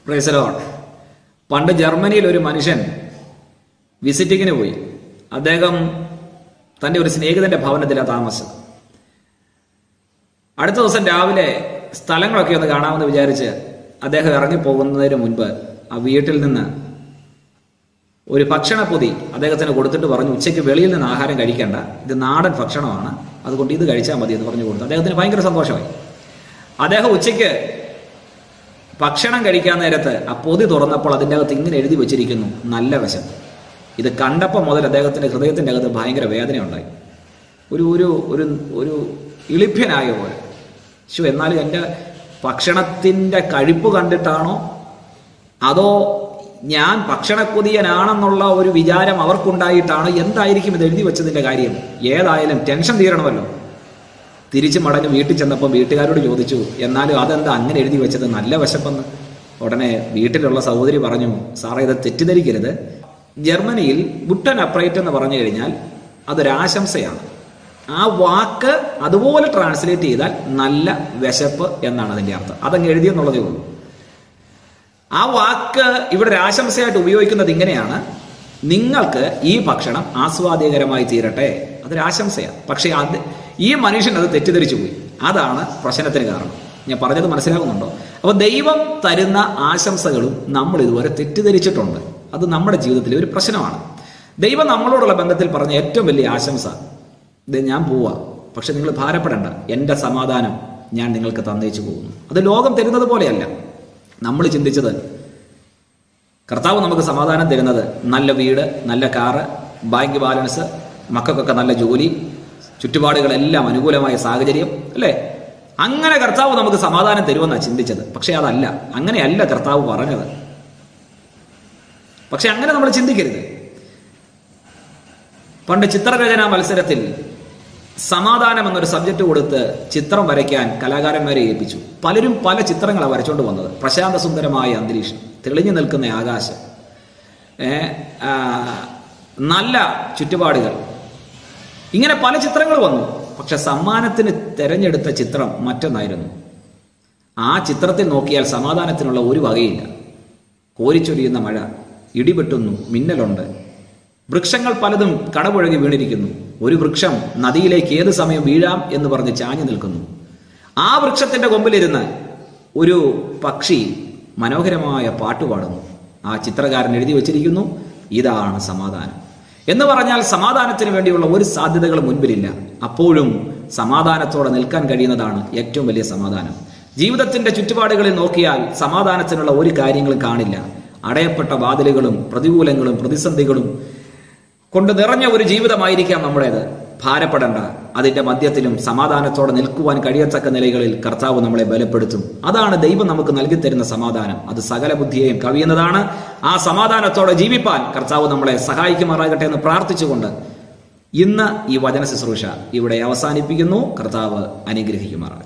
പ്രൈസലോൺ പണ്ട് ജർമ്മനിയിൽ ഒരു മനുഷ്യൻ വിസിറ്റിങ്ങിന് പോയി അദ്ദേഹം തന്റെ ഒരു സ്നേഹിതന്റെ ഭവനത്തിലാണ് താമസം അടുത്ത ദിവസം രാവിലെ സ്ഥലങ്ങളൊക്കെ ഒന്ന് കാണാമെന്ന് വിചാരിച്ച് അദ്ദേഹം ഇറങ്ങിപ്പോകുന്നതിന് മുൻപ് ആ വീട്ടിൽ നിന്ന് ഒരു ഭക്ഷണപ്പൊതി അദ്ദേഹത്തിന് കൊടുത്തിട്ട് പറഞ്ഞു ഉച്ചയ്ക്ക് വെളിയിൽ നിന്ന് ആഹാരം കഴിക്കേണ്ട ഇത് നാടൻ ഭക്ഷണമാണ് അതുകൊണ്ട് ഇത് കഴിച്ചാൽ മതി എന്ന് പറഞ്ഞു കൊടുത്തു അദ്ദേഹത്തിന് ഭയങ്കര സന്തോഷമായി അദ്ദേഹം ഉച്ചയ്ക്ക് ഭക്ഷണം കഴിക്കാൻ നേരത്ത് ആ പൊതി തുറന്നപ്പോൾ അതിൻ്റെ അകത്ത് ഇങ്ങനെ എഴുതി വെച്ചിരിക്കുന്നു നല്ല വിശപ്പ് ഇത് കണ്ടപ്പോൾ മുതൽ അദ്ദേഹത്തിൻ്റെ ഹൃദയത്തിൻ്റെ അകത്ത് ഭയങ്കര വേദനയുണ്ടായി ഒരു ഒരു ഒരു ഒരു ഇളിഭ്യനായ പോലെ ശോ എന്നാലും എൻ്റെ ഭക്ഷണത്തിൻ്റെ കഴിപ്പ് കണ്ടിട്ടാണോ അതോ ഞാൻ ഭക്ഷണക്കൊതിയനാണെന്നുള്ള ഒരു വിചാരം അവർക്കുണ്ടായിട്ടാണോ എന്തായിരിക്കും ഇത് എഴുതി വെച്ചതിൻ്റെ കാര്യം ഏതായാലും ടെൻഷൻ തീരണമല്ലോ തിരിച്ചു മടങ്ങി വീട്ടിൽ ചെന്നപ്പോൾ വീട്ടുകാരോട് ചോദിച്ചു എന്നാലും അതെന്താ അങ്ങനെ എഴുതി വെച്ചത് നല്ല വിശപ്പെന്ന് ഉടനെ വീട്ടിലുള്ള സഹോദരി പറഞ്ഞു സാറേ ഇത് തെറ്റിദ്ധരിക്കരുത് ജർമ്മനിയിൽ ബുട്ടൻ അപ്രൈറ്റ് എന്ന് പറഞ്ഞു കഴിഞ്ഞാൽ അതൊരാശംസയാണ് ആ വാക്ക് അതുപോലെ ട്രാൻസ്ലേറ്റ് ചെയ്താൽ നല്ല വിശപ്പ് എന്നാണ് അതിൻ്റെ അർത്ഥം അതങ്ങ് എഴുതിയെന്നുള്ളതേ ഉള്ളൂ ആ വാക്ക് ഇവിടെ ഒരു ആശംസയായിട്ട് ഉപയോഗിക്കുന്നത് ഇങ്ങനെയാണ് നിങ്ങൾക്ക് ഈ ഭക്ഷണം ആസ്വാദ്യകരമായി തീരട്ടെ അതൊരു ആശംസയാണ് പക്ഷേ അത് ഈ മനുഷ്യൻ അത് തെറ്റിദ്ധരിച്ചു പോയി അതാണ് പ്രശ്നത്തിന് കാരണം ഞാൻ പറഞ്ഞത് മനസ്സിലാകുന്നുണ്ടോ അപ്പൊ ദൈവം തരുന്ന ആശംസകളും നമ്മൾ ഇതുവരെ തെറ്റിദ്ധരിച്ചിട്ടുണ്ട് അത് നമ്മുടെ ജീവിതത്തിലെ ഒരു പ്രശ്നമാണ് ദൈവം നമ്മളോടുള്ള ബന്ധത്തിൽ പറഞ്ഞ ഏറ്റവും വലിയ ആശംസ ഇത് ഞാൻ പോവാ പക്ഷെ നിങ്ങൾ ഭാരപ്പെടേണ്ട എൻ്റെ സമാധാനം ഞാൻ നിങ്ങൾക്ക് തന്നേച്ചു പോകുന്നു അത് ലോകം തരുന്നത് പോലെയല്ല നമ്മൾ ചിന്തിച്ചത് കർത്താവ് നമുക്ക് സമാധാനം തരുന്നത് നല്ല വീട് നല്ല കാറ് ബാങ്ക് ബാലൻസ് മക്കൾക്കൊക്കെ നല്ല ജോലി ചുറ്റുപാടുകളെല്ലാം അനുകൂലമായ സാഹചര്യം അല്ലേ അങ്ങനെ കർത്താവ് നമുക്ക് സമാധാനം തരുമെന്നാണ് ചിന്തിച്ചത് പക്ഷെ അതല്ല അങ്ങനെയല്ല കർത്താവ് പറഞ്ഞത് പക്ഷെ അങ്ങനെ നമ്മൾ ചിന്തിക്കരുത് പണ്ട് ചിത്രരചനാ മത്സരത്തിൽ സമാധാനം എന്നൊരു സബ്ജക്റ്റ് കൊടുത്ത് ചിത്രം വരയ്ക്കാൻ കലാകാരന്മാരെ ഏൽപ്പിച്ചു പലരും പല ചിത്രങ്ങളാണ് വരച്ചുകൊണ്ട് വന്നത് പ്രശാന്ത സുന്ദരമായ അന്തരീക്ഷം തെളിഞ്ഞു നിൽക്കുന്ന ആകാശം ഏ, ആ, നല്ല ചുറ്റുപാടുകൾ ഇങ്ങനെ പല ചിത്രങ്ങൾ വന്നു പക്ഷെ സമ്മാനത്തിന് തെരഞ്ഞെടുത്ത ചിത്രം മറ്റൊന്നായിരുന്നു ആ ചിത്രത്തിൽ നോക്കിയാൽ സമാധാനത്തിനുള്ള ഒരു വകയില്ല കോരിച്ചൊരിയുന്ന മഴ ഇടിവെട്ടുന്നു മിന്നലുണ്ട് വൃക്ഷങ്ങൾ പലതും കടപുഴകി വീണിരിക്കുന്നു ഒരു വൃക്ഷം നദിയിലേക്ക് ഏത് സമയം വീഴാം എന്ന് പറഞ്ഞ് ചാഞ്ഞു നിൽക്കുന്നു ആ വൃക്ഷത്തിന്റെ കൊമ്പിലിരുന്ന് ഒരു പക്ഷി മനോഹരമായ പാട്ട് പാടുന്നു ആ ചിത്രകാരൻ എഴുതി വച്ചിരിക്കുന്നു ഇതാണ് സമാധാനം എന്ന് പറഞ്ഞാൽ സമാധാനത്തിന് വേണ്ടിയുള്ള ഒരു സാധ്യതകൾ മുൻപിലില്ല അപ്പോഴും സമാധാനത്തോടെ നിൽക്കാൻ കഴിയുന്നതാണ് ഏറ്റവും വലിയ സമാധാനം ജീവിതത്തിന്റെ ചുറ്റുപാടുകളിൽ നോക്കിയാൽ സമാധാനത്തിനുള്ള ഒരു കാര്യങ്ങളും കാണില്ല അടയപ്പെട്ട വാതിലുകളും പ്രതികൂലങ്ങളും പ്രതിസന്ധികളും കൊണ്ട് നിറഞ്ഞ ഒരു ജീവിതമായിരിക്കാം നമ്മുടേത് ഭാരപ്പെടേണ്ട അതിന്റെ മധ്യത്തിലും സമാധാനത്തോടെ നിൽക്കുവാൻ കഴിയത്തക്ക നിലകളിൽ കർത്താവ് നമ്മളെ ബലപ്പെടുത്തും അതാണ് ദൈവം നമുക്ക് നൽകി തരുന്ന സമാധാനം അത് സകല ബുദ്ധിയെയും കവിയുന്നതാണ് ആ സമാധാനത്തോടെ ജീവിപ്പാൻ കർത്താവ് നമ്മളെ സഹായിക്കുമാറാകട്ടെ എന്ന് പ്രാർത്ഥിച്ചുകൊണ്ട് ഇന്ന് ഈ വചന ശുശ്രൂഷ ഇവിടെ അവസാനിപ്പിക്കുന്നു കർത്താവ് അനുഗ്രഹിക്കുമാറാകട്ടെ